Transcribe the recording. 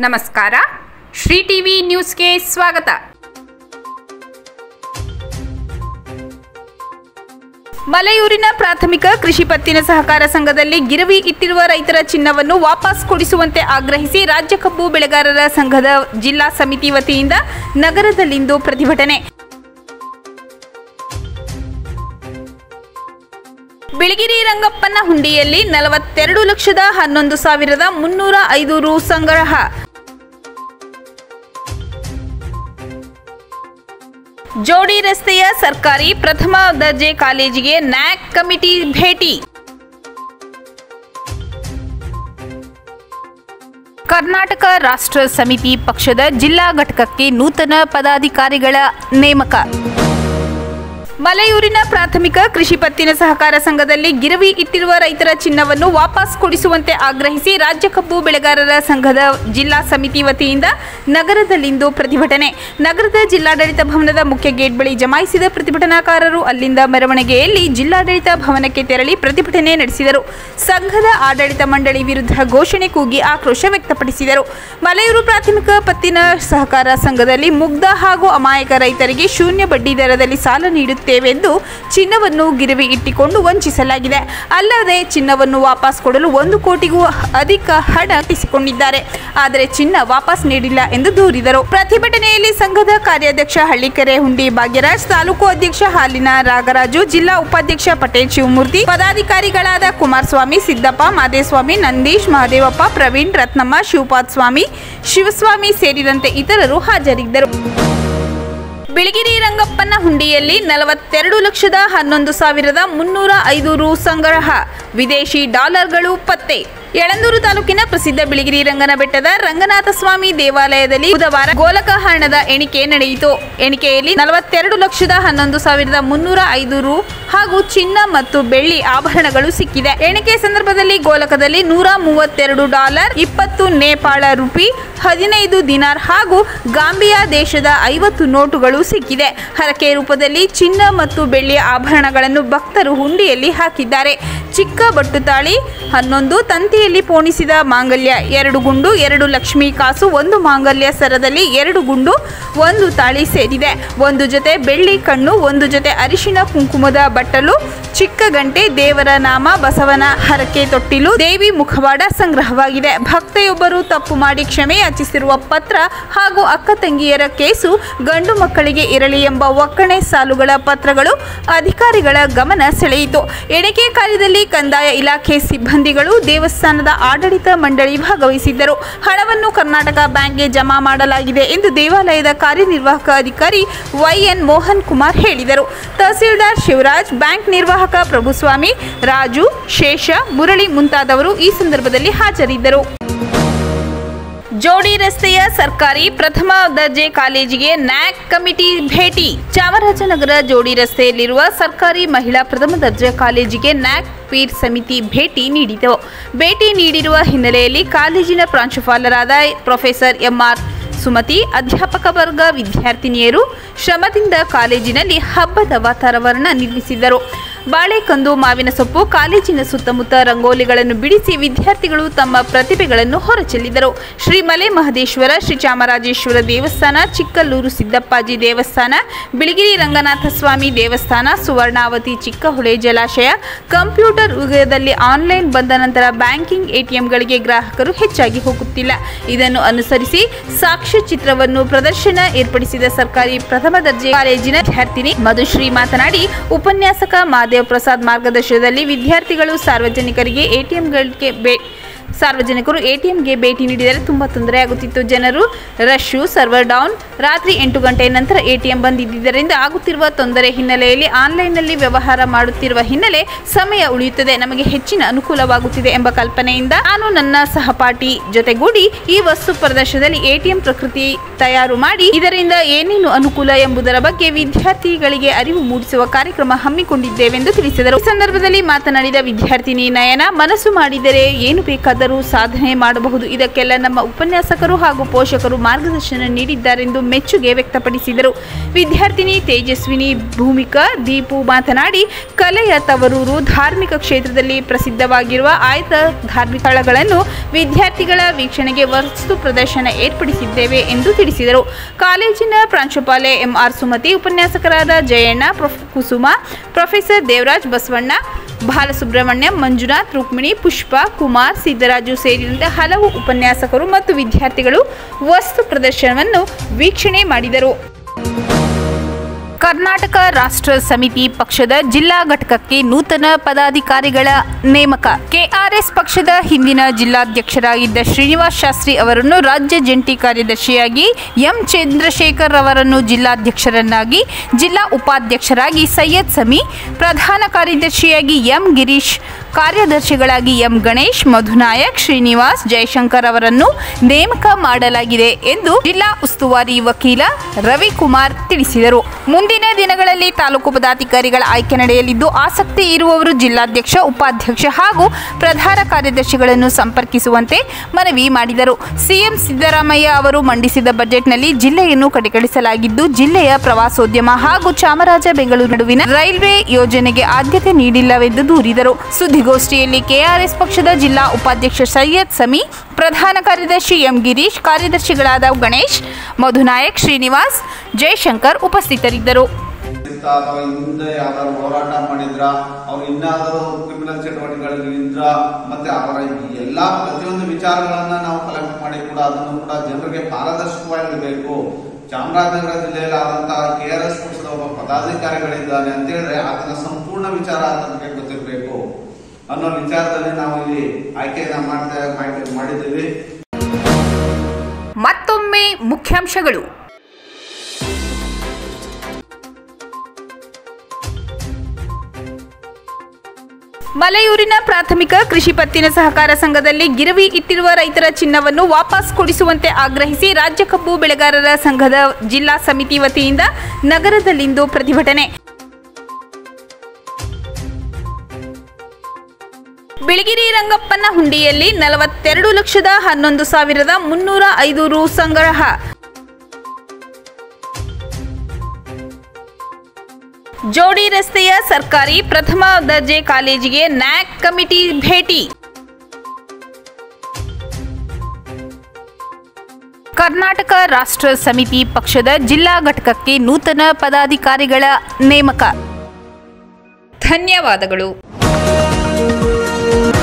ನಮಸ್ಕಾರ ಶ್ರೀ ಟಿವಿ ನ್ಯೂಸ್ಗೆ ಸ್ವಾಗತ ಮಲೆಯೂರಿನ ಪ್ರಾಥಮಿಕ ಕೃಷಿ ಪತ್ತಿನ ಸಹಕಾರ ಸಂಘದಲ್ಲಿ ಗಿರವಿ ಇಟ್ಟಿರುವ ರೈತರ ಚಿನ್ನವನ್ನು ವಾಪಸ್ ಕೊಡಿಸುವಂತೆ ಆಗ್ರಹಿಸಿ ರಾಜ್ಯ ಕಬ್ಬು ಬೆಳೆಗಾರರ ಸಂಘದ ಜಿಲ್ಲಾ ಸಮಿತಿ ವತಿಯಿಂದ ನಗರದಲ್ಲಿಂದು ಪ್ರತಿಭಟನೆ ಬಿಳಿಗಿರಿ ರಂಗಪ್ಪನ ಹುಂಡಿಯಲ್ಲಿ ನಲವತ್ತೆರಡು ಲಕ್ಷದ ಹನ್ನೊಂದು ಸಾವಿರದ ಮುನ್ನೂರ ಐದು ರು ಸಂಗ್ರಹ ಜೋಡಿ ರಸ್ತೆಯ ಸರ್ಕಾರಿ ಪ್ರಥಮ ದರ್ಜೆ ಕಾಲೇಜಿಗೆ ನ್ಯಾಕ್ ಕಮಿಟಿ ಭೇಟಿ ಕರ್ನಾಟಕ ರಾಷ್ಟ್ರ ಸಮಿತಿ ಪಕ್ಷದ ಜಿಲ್ಲಾ ಘಟಕಕ್ಕೆ ನೂತನ ಪದಾಧಿಕಾರಿಗಳ ನೇಮಕ ಮಲೆಯೂರಿನ ಪ್ರಾಥಮಿಕ ಕೃಷಿ ಪತ್ತಿನ ಸಹಕಾರ ಸಂಘದಲ್ಲಿ ಗಿರವಿ ಇಟ್ಟಿರುವ ರೈತರ ಚಿನ್ನವನ್ನು ವಾಪಸ್ ಕೊಡಿಸುವಂತೆ ಆಗ್ರಹಿಸಿ ರಾಜ್ಯ ಕಬ್ಬು ಬೆಳೆಗಾರರ ಸಂಘದ ಜಿಲ್ಲಾ ಸಮಿತಿ ವತಿಯಿಂದ ನಗರದಲ್ಲಿಂದು ಪ್ರತಿಭಟನೆ ನಗರದ ಜಿಲ್ಲಾಡಳಿತ ಭವನದ ಮುಖ್ಯ ಗೇಟ್ ಬಳಿ ಜಮಾಯಿಸಿದ ಪ್ರತಿಭಟನಾಕಾರರು ಅಲ್ಲಿಂದ ಮೆರವಣಿಗೆಯಲ್ಲಿ ಜಿಲ್ಲಾಡಳಿತ ಭವನಕ್ಕೆ ತೆರಳಿ ಪ್ರತಿಭಟನೆ ನಡೆಸಿದರು ಸಂಘದ ಆಡಳಿತ ಮಂಡಳಿ ವಿರುದ್ಧ ಘೋಷಣೆ ಕೂಗಿ ಆಕ್ರೋಶ ವ್ಯಕ್ತಪಡಿಸಿದರು ಮಲೆಯೂರು ಪ್ರಾಥಮಿಕ ಪತ್ತಿನ ಸಹಕಾರ ಸಂಘದಲ್ಲಿ ಮುಗ್ಧ ಹಾಗೂ ಅಮಾಯಕ ರೈತರಿಗೆ ಶೂನ್ಯ ಬಡ್ಡಿ ದರದಲ್ಲಿ ಸಾಲ ನೀಡುತ್ತೇವೆಂದು ಚಿನ್ನವನ್ನು ಗಿರವಿ ಇಟ್ಟಿಕೊಂಡು ವಂಚಿಸಲಾಗಿದೆ ಅಲ್ಲದೆ ಚಿನ್ನವನ್ನು ವಾಪಸ್ ಕೊಡಲು ಒಂದು ಕೋಟಿಗೂ ಅಧಿಕ ಹಣ ಇಸಿಕೊಂಡಿದ್ದಾರೆ ಆದರೆ ಚಿನ್ನ ವಾಪಸ್ ನೀಡಿಲ್ಲ ಎಂದು ದೂರಿದರು ಪ್ರತಿಭಟನೆಯಲ್ಲಿ ಸಂಘದ ಕಾರ್ಯಾಧ್ಯಕ್ಷ ಹಳ್ಳಿಕೆರೆ ಹುಂಡಿ ಭಾಗ್ಯರಾಜ್ ತಾಲೂಕು ಅಧ್ಯಕ್ಷ ಹಾಲಿನ ರಾಗರಾಜು ಜಿಲ್ಲಾ ಉಪಾಧ್ಯಕ್ಷ ಪಟೇಲ್ ಶಿವಮೂರ್ತಿ ಪದಾಧಿಕಾರಿಗಳಾದ ಕುಮಾರಸ್ವಾಮಿ ಸಿದ್ದಪ್ಪ ಮಾದೇಸ್ವಾಮಿ ನಂದೀಶ್ ಮಹದೇವಪ್ಪ ಪ್ರವೀಣ್ ರತ್ನಮ್ಮ ಶಿವಪಾದ್ ಸ್ವಾಮಿ ಶಿವಸ್ವಾಮಿ ಸೇರಿದಂತೆ ಇತರರು ಹಾಜರಿದ್ದರು ಬಿಳಿಗಿರಿ ರಂಗಪ್ಪನ ಹುಂಡಿಯಲ್ಲಿ ನಲವತ್ತೆರಡು ಲಕ್ಷದ ಹನ್ನೊಂದು ಸಾವಿರದ ಮುನ್ನೂರ ಐದು ರು ಸಂಗ್ರಹ ವಿದೇಶಿ ಡಾಲರ್ಗಳು ಪತ್ತೆ ಯಳಂದೂರು ತಾಲೂಕಿನ ಪ್ರಸಿದ್ಧ ಬಿಳಿಗಿರಿ ರಂಗನ ಬೆಟ್ಟದ ರಂಗನಾಥ ಸ್ವಾಮಿ ದೇವಾಲಯದಲ್ಲಿ ಬುಧವಾರ ಗೋಲಕ ಹಣದ ಎಣಿಕೆ ನಡೆಯಿತು ಎಣಿಕೆಯಲ್ಲಿ ನಲವತ್ತೆರಡು ಲಕ್ಷದ ಹನ್ನೊಂದು ಸಾವಿರದ ಮುನ್ನೂರ ಐದು ರು ಹಾಗೂ ಚಿನ್ನ ಮತ್ತು ಬೆಳ್ಳಿ ಆಭರಣಗಳು ಸಿಕ್ಕಿದೆ ಎಣಿಕೆ ಸಂದರ್ಭದಲ್ಲಿ ಗೋಲಕದಲ್ಲಿ ನೂರ ಮೂವತ್ತೆರಡು ಡಾಲರ್ ಇಪ್ಪತ್ತು ನೇಪಾಳ ರುಪಿ ಹದಿನೈದು ದಿನಾರ್ ಹಾಗೂ ಗಾಂಬಿಯಾ ದೇಶದ ಐವತ್ತು ನೋಟುಗಳು ಸಿಕ್ಕಿದೆ ಹರಕೆ ರೂಪದಲ್ಲಿ ಚಿನ್ನ ಮತ್ತು ಬೆಳ್ಳಿಯ ಆಭರಣಗಳನ್ನು ಭಕ್ತರು ಹುಂಡಿಯಲ್ಲಿ ಹಾಕಿದ್ದಾರೆ ಚಿಕ್ಕ ಬಟ್ಟುತಾಳಿ ಹನ್ನೊಂದು ತಂತಿಯಲ್ಲಿ ಪೋಣಿಸಿದ ಮಾಂಗಲ್ಯ ಎರಡು ಗುಂಡು ಎರಡು ಲಕ್ಷ್ಮೀ ಕಾಸು ಒಂದು ಮಾಂಗಲ್ಯ ಸರದಲ್ಲಿ ಎರಡು ಗುಂಡು ಒಂದು ತಾಳಿ ಸೇರಿದೆ ಒಂದು ಜೊತೆ ಬೆಳ್ಳಿ ಕಣ್ಣು ಒಂದು ಜೊತೆ ಅರಿಶಿನ ಕುಂಕುಮದ ಬಟ್ಟಲು ಚಿಕ್ಕ ಗಂಟೆ ದೇವರ ನಾಮ ಬಸವನ ಹರಕೆ ತೊಟ್ಟಿಲು ದೇವಿ ಮುಖವಾಡ ಸಂಗ್ರಹವಾಗಿದೆ ಭಕ್ತೆಯೊಬ್ಬರು ತಪ್ಪು ಮಾಡಿ ಕ್ಷಮೆ ಯಾಚಿಸಿರುವ ಪತ್ರ ಹಾಗೂ ಅಕ್ಕ ತಂಗಿಯರ ಕೇಸು ಗಂಡು ಮಕ್ಕಳಿಗೆ ಇರಲಿ ಎಂಬ ಒಕ್ಕಣೆ ಸಾಲುಗಳ ಪತ್ರಗಳು ಅಧಿಕಾರಿಗಳ ಗಮನ ಸೆಳೆಯಿತು ಎಣಿಕೆ ಕಾರ್ಯದಲ್ಲಿ ಕಂದಾಯ ಇಲಾಖೆ ಸಿಬ್ಬಂದಿಗಳು ದೇವಸ್ಥಾನದ ಆಡಳಿತ ಮಂಡಳಿ ಭಾಗವಹಿಸಿದ್ದರು ಹಣವನ್ನು ಕರ್ನಾಟಕ ಬ್ಯಾಂಕ್ಗೆ ಜಮಾ ಮಾಡಲಾಗಿದೆ ಎಂದು ದೇವಾಲಯದ ಕಾರ್ಯನಿರ್ವಾಹಕ ಅಧಿಕಾರಿ ವೈಎನ್ ಮೋಹನ್ ಕುಮಾರ್ ಹೇಳಿದರು ತಹಸೀಲ್ದಾರ್ ಶಿವರಾಜ್ ಬ್ಯಾಂಕ್ ನಿರ್ವಾಹಕ ಪ್ರಭುಸ್ವಾಮಿ ರಾಜು ಶೇಷ ಮುರಳಿ ಮುಂತಾದವರು ಈ ಸಂದರ್ಭದಲ್ಲಿ ಹಾಜರಿದ್ದರು ಜೋಡಿ ರಸ್ತೆಯ ಸರ್ಕಾರಿ ಪ್ರಥಮ ದರ್ಜೆ ಕಾಲೇಜಿಗೆ ನ್ಯಾಕ್ ಕಮಿಟಿ ಭೇಟಿ ಚಾಮರಾಜನಗರ ಜೋಡಿ ರಸ್ತೆಯಲ್ಲಿರುವ ಸರ್ಕಾರಿ ಮಹಿಳಾ ಪ್ರಥಮ ದರ್ಜೆ ಕಾಲೇಜಿಗೆ ನ್ಯಾಕ್ ಪೀರ್ ಸಮಿತಿ ಭೇಟಿ ನೀಡಿತು ಭೇಟಿ ನೀಡಿರುವ ಹಿನ್ನೆಲೆಯಲ್ಲಿ ಕಾಲೇಜಿನ ಪ್ರಾಂಶುಪಾಲರಾದ ಪ್ರೊಫೆಸರ್ ಎಂಆರ್ ಸುಮತಿ ಅಧ್ಯಾಪಕ ವರ್ಗ ವಿದ್ಯಾರ್ಥಿನಿಯರು ಶ್ರಮದಿಂದ ಕಾಲೇಜಿನಲ್ಲಿ ಹಬ್ಬದ ವಾತಾವರಣ ನಿರ್ಮಿಸಿದ್ದರು ಬಾಳೆಕಂದು ಮಾವಿನ ಸೊಪ್ಪು ಕಾಲೇಜಿನ ಸುತ್ತಮುತ್ತ ರಂಗೋಲಿಗಳನ್ನು ಬಿಡಿಸಿ ವಿದ್ಯಾರ್ಥಿಗಳು ತಮ್ಮ ಪ್ರತಿಭೆಗಳನ್ನು ಹೊರಚೆಲ್ಲಿದರು ಶ್ರೀ ಮಲೆ ಮಹದೇಶ್ವರ ಶ್ರೀ ಚಾಮರಾಜೇಶ್ವರ ದೇವಸ್ಥಾನ ಚಿಕ್ಕಲ್ಲೂರು ಸಿದ್ದಪ್ಪಾಜಿ ದೇವಸ್ಥಾನ ಬಿಳಿಗಿರಿ ರಂಗನಾಥ ಸ್ವಾಮಿ ದೇವಸ್ಥಾನ ಸುವರ್ಣಾವತಿ ಚಿಕ್ಕಹೊಳೆ ಜಲಾಶಯ ಕಂಪ್ಯೂಟರ್ ಯುಗದಲ್ಲಿ ಆನ್ಲೈನ್ ಬಂದ ನಂತರ ಬ್ಯಾಂಕಿಂಗ್ ಎಟಿಎಂಗಳಿಗೆ ಗ್ರಾಹಕರು ಹೆಚ್ಚಾಗಿ ಹೋಗುತ್ತಿಲ್ಲ ಇದನ್ನು ಅನುಸರಿಸಿ ಸಾಕ್ಷ್ಯ ಚಿತ್ರವನ್ನು ಪ್ರದರ್ಶನ ಏರ್ಪಡಿಸಿದ ಸರ್ಕಾರಿ ಪ್ರಥಮ ದರ್ಜೆ ಕಾಲೇಜಿನ ವಿದ್ಯಾರ್ಥಿನಿ ಮಧುಶ್ರೀ ಮಾತನಾಡಿ ಉಪನ್ಯಾಸಕ ಮಾದೇವ್ ಪ್ರಸಾದ್ ಮಾರ್ಗದರ್ಶನದಲ್ಲಿ ವಿದ್ಯಾರ್ಥಿಗಳು ಸಾರ್ವಜನಿಕರಿಗೆ ಎಟಿಎಂಗಳಿಗೆ ಬೇ ಸಾರ್ವಜನಿಕರು ಎಟಿಎಂಗೆ ಭೇಟಿ ನೀಡಿದರೆ ತುಂಬ ತೊಂದರೆ ಆಗುತ್ತಿತ್ತು ಜನರು ರಶ್ಶು ಸರ್ವರ್ ಡೌನ್ ರಾತ್ರಿ ಎಂಟು ಗಂಟೆ ನಂತರ ಎಟಿಎಂ ಬಂದಿದ್ದರಿಂದ ಆಗುತ್ತಿರುವ ತೊಂದರೆ ಹಿನ್ನೆಲೆಯಲ್ಲಿ ಆನ್ಲೈನ್ನಲ್ಲಿ ವ್ಯವಹಾರ ಮಾಡುತ್ತಿರುವ ಹಿನ್ನೆಲೆ ಸಮಯ ಉಳಿಯುತ್ತದೆ ನಮಗೆ ಹೆಚ್ಚಿನ ಅನುಕೂಲವಾಗುತ್ತಿದೆ ಎಂಬ ಕಲ್ಪನೆಯಿಂದ ನಾನು ನನ್ನ ಸಹಪಾಠಿ ಜೊತೆಗೂಡಿ ಈ ವಸ್ತು ಪ್ರದರ್ಶನದಲ್ಲಿ ಎಟಿಎಂ ಪ್ರಕೃತಿ ತಯಾರು ಮಾಡಿ ಇದರಿಂದ ಏನೇನು ಅನುಕೂಲ ಎಂಬುದರ ಬಗ್ಗೆ ವಿದ್ಯಾರ್ಥಿಗಳಿಗೆ ಅರಿವು ಮೂಡಿಸುವ ಕಾರ್ಯಕ್ರಮ ಹಮ್ಮಿಕೊಂಡಿದ್ದೇವೆಂದು ತಿಳಿಸಿದರು ಈ ಸಂದರ್ಭದಲ್ಲಿ ಮಾತನಾಡಿದ ವಿದ್ಯಾರ್ಥಿನಿ ನಯನ ಮನಸ್ಸು ಮಾಡಿದರೆ ಏನು ಬೇಕಾದರೂ ಏನಾದರೂ ಸಾಧನೆ ಮಾಡಬಹುದು ಇದಕ್ಕೆಲ್ಲ ನಮ್ಮ ಉಪನ್ಯಾಸಕರು ಹಾಗೂ ಪೋಷಕರು ಮಾರ್ಗದರ್ಶನ ನೀಡಿದ್ದಾರೆಂದು ಮೆಚ್ಚುಗೆ ವ್ಯಕ್ತಪಡಿಸಿದರು ವಿದ್ಯಾರ್ಥಿನಿ ತೇಜಸ್ವಿನಿ ಭೂಮಿಕಾ ದೀಪು ಮಾತನಾಡಿ ಕಲೆಯ ತವರೂರು ಧಾರ್ಮಿಕ ಕ್ಷೇತ್ರದಲ್ಲಿ ಪ್ರಸಿದ್ಧವಾಗಿರುವ ಆಯ್ದ ಧಾರ್ಮಿಕ ಸ್ಥಳಗಳನ್ನು ವಿದ್ಯಾರ್ಥಿಗಳ ವೀಕ್ಷಣೆಗೆ ವಸ್ತು ಪ್ರದರ್ಶನ ಏರ್ಪಡಿಸಿದ್ದೇವೆ ಎಂದು ತಿಳಿಸಿದರು ಕಾಲೇಜಿನ ಪ್ರಾಂಶುಪಾಲೆ ಎಂಆರ್ ಸುಮತಿ ಉಪನ್ಯಾಸಕರಾದ ಜಯಣ್ಣ ಪ್ರೊಫ್ ಕುಸುಮ ಪ್ರೊಫೆಸರ್ ದೇವರಾಜ್ ಬಸವಣ್ಣ ಬಾಲಸುಬ್ರಹ್ಮಣ್ಯ ಮಂಜುನಾಥ್ ರುಕ್ಮಿಣಿ ಪುಷ್ಪ ಕುಮಾರ್ ಸಿದ್ದರಾಜು ಸೇರಿದಂತೆ ಹಲವು ಉಪನ್ಯಾಸಕರು ಮತ್ತು ವಿದ್ಯಾರ್ಥಿಗಳು ವಸ್ತು ಪ್ರದರ್ಶನವನ್ನು ವೀಕ್ಷಣೆ ಮಾಡಿದರು ಕರ್ನಾಟಕ ರಾಷ್ಟ್ರ ಸಮಿತಿ ಪಕ್ಷದ ಜಿಲ್ಲಾ ಘಟಕಕ್ಕೆ ನೂತನ ಪದಾಧಿಕಾರಿಗಳ ನೇಮಕ ಕೆಆರ್ಎಸ್ ಪಕ್ಷದ ಹಿಂದಿನ ಜಿಲ್ಲಾಧ್ಯಕ್ಷರಾಗಿದ್ದ ಶ್ರೀನಿವಾಸ್ ಶಾಸ್ತ್ರಿ ಅವರನ್ನು ರಾಜ್ಯ ಜಂಟಿ ಕಾರ್ಯದರ್ಶಿಯಾಗಿ ಎಂ ಚಂದ್ರಶೇಖರ್ ಅವರನ್ನು ಜಿಲ್ಲಾಧ್ಯಕ್ಷರನ್ನಾಗಿ ಜಿಲ್ಲಾ ಉಪಾಧ್ಯಕ್ಷರಾಗಿ ಸೈಯದ್ ಸಮಿ ಪ್ರಧಾನ ಕಾರ್ಯದರ್ಶಿಯಾಗಿ ಎಂ ಗಿರೀಶ್ ಕಾರ್ಯದರ್ಶಿಗಳಾಗಿ ಎಂ ಗಣೇಶ್ ಮಧುನಾಯಕ್ ಶ್ರೀನಿವಾಸ್ ಜಯಶಂಕರ್ ಅವರನ್ನು ನೇಮಕ ಮಾಡಲಾಗಿದೆ ಎಂದು ಜಿಲ್ಲಾ ಉಸ್ತುವಾರಿ ವಕೀಲ ರವಿಕುಮಾರ್ ತಿಳಿಸಿದರು ಮುಂದಿನ ದಿನಗಳಲ್ಲಿ ತಾಲೂಕು ಪದಾಧಿಕಾರಿಗಳ ಆಯ್ಕೆ ನಡೆಯಲಿದ್ದು ಆಸಕ್ತಿ ಇರುವವರು ಜಿಲ್ಲಾಧ್ಯಕ್ಷ ಉಪಾಧ್ಯಕ್ಷ ಹಾಗೂ ಪ್ರಧಾನ ಕಾರ್ಯದರ್ಶಿಗಳನ್ನು ಸಂಪರ್ಕಿಸುವಂತೆ ಮನವಿ ಮಾಡಿದರು ಸಿಎಂ ಸಿದ್ದರಾಮಯ್ಯ ಅವರು ಮಂಡಿಸಿದ ಬಜೆಟ್ನಲ್ಲಿ ಜಿಲ್ಲೆಯನ್ನು ಕಡೆಗಣಿಸಲಾಗಿದ್ದು ಜಿಲ್ಲೆಯ ಪ್ರವಾಸೋದ್ಯಮ ಹಾಗೂ ಚಾಮರಾಜ ಬೆಂಗಳೂರು ನಡುವಿನ ರೈಲ್ವೆ ಯೋಜನೆಗೆ ಆದ್ಯತೆ ನೀಡಿಲ್ಲವೆಂದು ದೂರಿದರು ಸುದ್ದಿಗೋಷ್ಠಿಯಲ್ಲಿ ಕೆಆರ್ಎಸ್ ಪಕ್ಷದ ಜಿಲ್ಲಾ ಉಪಾಧ್ಯಕ್ಷ ಸೈಯದ್ ಸಮಿ ಪ್ರಧಾನ ಕಾರ್ಯದರ್ಶಿ ಎಂ ಗಿರೀಶ್ ಕಾರ್ಯದರ್ಶಿಗಳಾದ ಗಣೇಶ್ ಮಧುನಾಯಕ್ ಶ್ರೀನಿವಾಸ್ ಜಯಶಂಕರ್ ಉಪಸ್ಥಿತರಿದ್ದರು ಇತ್ತ ಅಥವಾ ಹಿಂದೆ ಯಾವ್ದಾದ್ರು ಹೋರಾಟ ಮಾಡಿದ್ರ ಅವ್ರು ಇನ್ನಾದರೂ ಕ್ರಿಮಿನಲ್ ಚಟುವಟಿಕೆಗಳಲ್ಲಿ ಇದ್ರ ಮತ್ತೆ ಅವರ ಈ ಎಲ್ಲಾ ಪ್ರತಿಯೊಂದು ವಿಚಾರಗಳನ್ನ ನಾವು ಕಲೆಕ್ಟ್ ಮಾಡಿ ಕೂಡ ಅದನ್ನು ಕೂಡ ಜನರಿಗೆ ಪಾರದರ್ಶಕವಾಗಿರಬೇಕು ಚಾಮರಾಜನಗರ ಜಿಲ್ಲೆಯಲ್ಲಿ ಆದಂತಹ ಕೆ ಆರ್ ಎಸ್ ಪಕ್ಷದ ಒಬ್ಬ ಪದಾಧಿಕಾರಿಗಳಿದ್ದಾನೆ ಅಂತ ಹೇಳಿದ್ರೆ ಅದನ್ನ ಸಂಪೂರ್ಣ ವಿಚಾರ ನಮಗೆ ಗೊತ್ತಿರಬೇಕು ಅನ್ನೋ ವಿಚಾರದಲ್ಲಿ ನಾವು ಇಲ್ಲಿ ಆಯ್ಕೆಯನ್ನ ಮಾಡ್ತಾ ಆಯ್ಕೆ ಮಾಡಿದ್ದೀವಿ ಮತ್ತೊಮ್ಮೆ ಮುಖ್ಯಾಂಶಗಳು ಮಲೆಯೂರಿನ ಪ್ರಾಥಮಿಕ ಕೃಷಿ ಪತ್ತಿನ ಸಹಕಾರ ಸಂಘದಲ್ಲಿ ಗಿರವಿ ಇಟ್ಟಿರುವ ರೈತರ ಚಿನ್ನವನ್ನು ವಾಪಸ್ ಕೊಡಿಸುವಂತೆ ಆಗ್ರಹಿಸಿ ರಾಜ್ಯ ಕಬ್ಬು ಬೆಳೆಗಾರರ ಸಂಘದ ಜಿಲ್ಲಾ ಸಮಿತಿ ವತಿಯಿಂದ ನಗರದಲ್ಲಿಂದು ಪ್ರತಿಭಟನೆ ಬಿಳಿಗಿರಿ ರಂಗಪ್ಪನ ಹುಂಡಿಯಲ್ಲಿ ನಲವತ್ತೆರಡು ಲಕ್ಷದ ಹನ್ನೊಂದು ಸಾವಿರದ ಮುನ್ನೂರ ಐದು ರು ಸಂಗ್ರಹ ಜೋಡಿ ರಸ್ತೆಯ ಸರ್ಕಾರಿ ಪ್ರಥಮ ದರ್ಜೆ ಕಾಲೇಜಿಗೆ ನ್ಯಾಕ್ ಕಮಿಟಿ ಭೇಟಿ ಕರ್ನಾಟಕ ರಾಷ್ಟ್ರ ಸಮಿತಿ ಪಕ್ಷದ ಜಿಲ್ಲಾ ಘಟಕಕ್ಕೆ ನೂತನ ಪದಾಧಿಕಾರಿಗಳ ನೇಮಕ ಧನ್ಯವಾದಗಳು